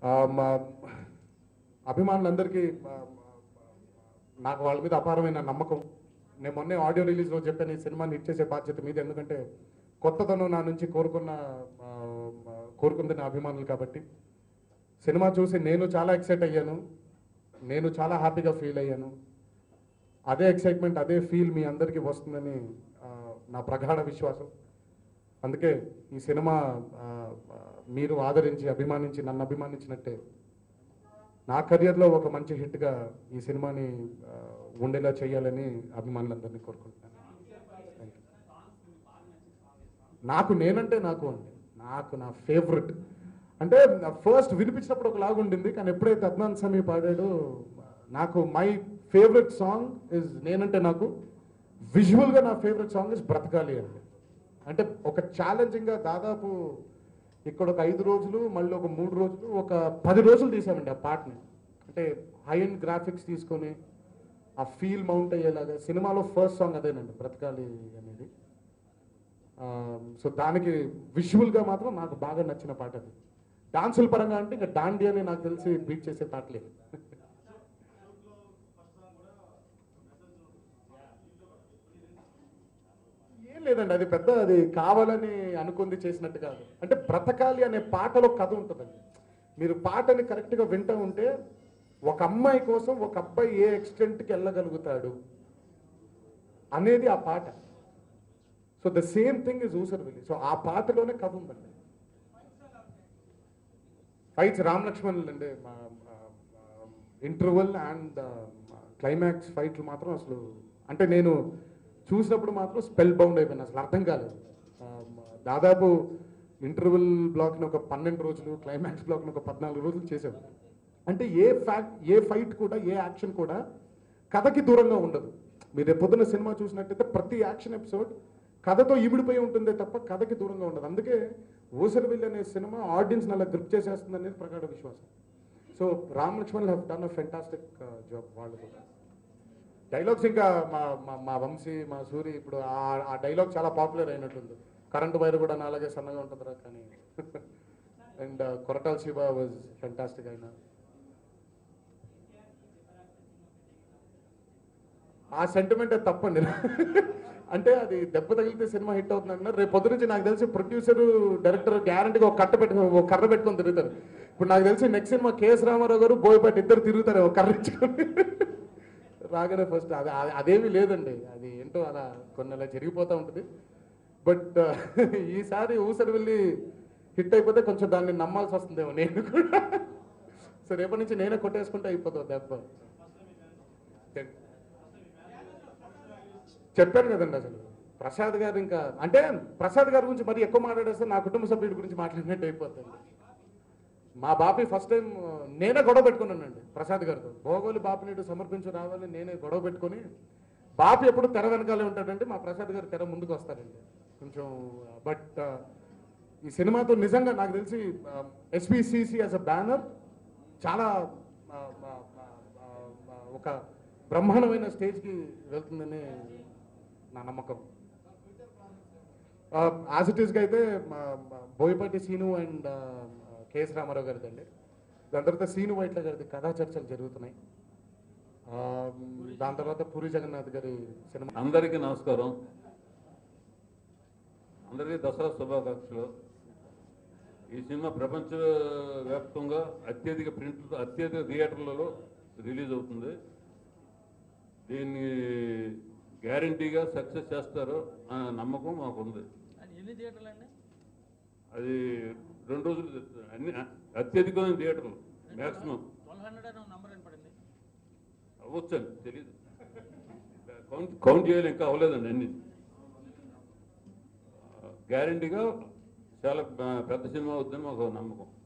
ఆ, మా అభిమానులందరికీ ఆ, నాకు వాళ్ళ మీద అపారమైన నమ్మకం నేను మొన్నే ఆడియో రిలీజ్లో చెప్పాను ఈ సినిమాని హిట్ చేసే బాధ్యత మీద ఎందుకంటే కొత్తతనం నా నుంచి కోరుకున్న ఆ, ఆ, కోరుకుంది నా అభిమానులు కాబట్టి సినిమా చూసి నేను చాలా ఎక్సైట్ అయ్యాను నేను చాలా హ్యాపీగా ఫీల్ అయ్యాను అదే ఎక్సైట్మెంట్ అదే ఫీల్ మీ అందరికీ వస్తుందని ఆ, నా ప్రగాఢ విశ్వాసం అందుకే ఈ సినిమా ఆ, ఆ, మీరు ఆదరించి అభిమానించి నన్ను అభిమానించినట్టే నా కెరియర్లో ఒక మంచి హిట్గా ఈ సినిమాని ఆ, ఉండేలా చేయాలని అభిమానులందరినీ కోరుకుంటున్నాను Thank you. నాకు నేనంటే నాకు అండి నాకు నా ఫేవరెట్ అంటే ఫస్ట్ వినిపించినప్పుడు ఒక లాగా ఉండింది కానీ ఎప్పుడైతే అద్నాన్ సమీ పాడాడో నాకు మై ఫేవరెట్ సాంగ్ ఇస్ నేనంటే నాకు విజువల్గా నా ఫేవరెట్ సాంగ్ ఇస్ బ్రతకాలి అండి అంటే ఒక ఛాలెంజింగ్గా దాదాపు ఇక్కడ ఒక ఐదు రోజులు మళ్ళీ ఒక మూడు రోజులు ఒక పది రోజులు తీసామండి ఆ పాటని అంటే హై అండ్ గ్రాఫిక్స్ తీసుకొని ఆ ఫీల్ మౌంట్ అయ్యేలాగా సినిమాలో ఫస్ట్ సాంగ్ అదేనండి బ్రతకాలి అనేది సో దానికి విజువల్గా మాత్రం నాకు బాగా నచ్చిన పాట అది డాన్సుల పరంగా అంటే ఇంకా డాండి అని నాకు తెలిసి బీట్ చేసే పాటలే ఏం లేదండి అది పెద్ద అది కావాలని అనుకుంది చేసినట్టు కాదు అంటే బ్రతకాలి అనే పాటలో కథ ఉంటుందండి మీరు పాటని కరెక్ట్గా వింటూ ఉంటే ఒక అమ్మాయి కోసం ఒక అబ్బాయి ఏ ఎక్స్టెంట్కి వెళ్ళగలుగుతాడు అనేది ఆ పాట so the same thing is Oosaravelli so ఆ పాటలోనే కథ ఉందండి ఫైట్స్ రామ్ లక్ష్మణ్ అండి ఇంటర్వల్ అండ్ క్లైమాక్స్ ఫైట్లు మాత్రం అసలు అంటే నేను చూసినప్పుడు మాత్రం స్పెల్ బౌండ్ అయిపోయాను అసలు అర్థం కాలేదు ఆ, దాదాపు ఇంటర్వల్ బ్లాక్ని ఒక పన్నెండు రోజులు క్లైమాక్స్ బ్లాక్ని ఒక పద్నాలుగు రోజులు చేసాం అంటే ఏ ఫ్యాక్ట్ ఏ ఫైట్ కూడా ఏ యాక్షన్ కూడా కథకి దూరంగా ఉండదు మీరు రేపు పొద్దున్న సినిమా చూసినట్టయితే ప్రతి యాక్షన్ ఎపిసోడ్ కథతో ఇమిడిపోయి ఉంటుందే తప్ప కథకి దూరంగా ఉండదు అందుకే ఓసరవిల్లి అనే సినిమా ఆడియన్స్ అలా గ్రిప్ చేసేస్తుంది అనేది ప్రగాఢ విశ్వాసం so Ram Lakshman have done a fantastic job వాళ్ళు కూడా డైలాగ్స్ ఇంకా మా మా మా వంశీ మా సూరి ఇప్పుడు ఆ ఆ డైలాగ్ చాలా పాపులర్ అయినట్టుంది కరెంట్ వైర్ కూడా నాలాగే సన్నగా ఉంటుందిరా కానీ and Koratala Siva was fantastic అయినా ఆ సెంటిమెంట్ తప్పండి అంటే అది దెబ్బ తగిలితే సినిమా హిట్ అవుతుంది అంటున్నారు రేపు పొద్దు నుంచి నాకు తెలిసి ప్రొడ్యూసర్ డైరెక్టర్ గ్యారంటీగా ఒక కట్ట పెట్టుకుని ఒక కర్ర పెట్టుకొని తిరుగుతారు ఇప్పుడు నాకు తెలిసి నెక్స్ట్ సినిమా కేఎస్ రామారావు గారు బోయపాటి ఇద్దరు తిరుగుతారు ఒక కర్ర ఇచ్చుకొని రాగానే ఫస్ట్ అది అది- అదేమీ లేదండి అది ఏంటో అలా కొన్ని అలా జరిగిపోతూ ఉంటుంది బట్ ఈసారి ఊసరి వెళ్ళి హిట్ అయిపోతే కొంచెం దాన్ని నమ్మాల్సి వస్తుందేమో నేను కూడా సో రేపటి నుంచి నేనే కొట్టేసుకుంటే అయిపోతుంది దెబ్బ చెప్పాను కదండి అసలు ప్రసాద్ గారు ఇంకా అంటే ప్రసాద్ గారి గురించి మరి ఎక్కువ మాట్లాడేస్తే నా కుటుంబ సభ్యుడి గురించి మాట్లాడినట్టు అయిపోతుంది మా బాపి ఫస్ట్ టైం నేనే గొడవ పెట్టుకున్నానండి ప్రసాద్ గారితో భోగోలు బాపినీడు సమర్పించు రావాలి నేనే గొడవ పెట్టుకొని బాపి ఎప్పుడు తెర వెనకాలే ఉంటాడంటే మా ప్రసాద్ గారు తెర ముందుకు వస్తారండి కొంచెం బట్ ఈ సినిమాతో నిజంగా నాకు తెలిసి ఎస్బిసిసి యాజ్ అ బ్యానర్ చాలా ఆ, ఆ, ఆ, ఆ, ఆ, ఒక బ్రహ్మాండమైన స్టేజ్కి వెళ్తుందని నా నమ్మకం యాజ్ ఇట్ ఈస్గా అయితే మా మా బోయపాటి సీను అండ్ కేఎస్ రామారావు గారిది అండి దాని తర్వాత సీను వైట్ల గారిది కథా చర్చలు జరుగుతున్నాయి ఆ, దాని తర్వాత పూరి జగన్నాథ్ గారి సినిమా అందరికీ నమస్కారం అందరికీ దసరా శుభాకాంక్షలు ఈ సినిమా ప్రపంచ వ్యాప్తంగా అత్యధిక ప్రింట్ అత్యధిక థియేటర్లలో రిలీజ్ అవుతుంది దీన్ని గ్యారంటీగా సక్సెస్ చేస్తారు అనే నమ్మకం మాకుంది అది ఎన్ని థియేటర్లు అండి అది రెండు రోజులు అన్ని అత్యధికమైన థియేటర్లు మ్యాక్సిమం ట్వెల్వ్ హండ్రెడ్ అని నంబర్ వినపడింది అవ్వచ్చండి తెలీదు కౌంట్ కౌంట్ చేయాలి ఇంకా అవ్వలేదండి అన్ని గ్యారంటీగా చాలా పెద్ద సినిమా అవుతుందని మాకు నమ్మకం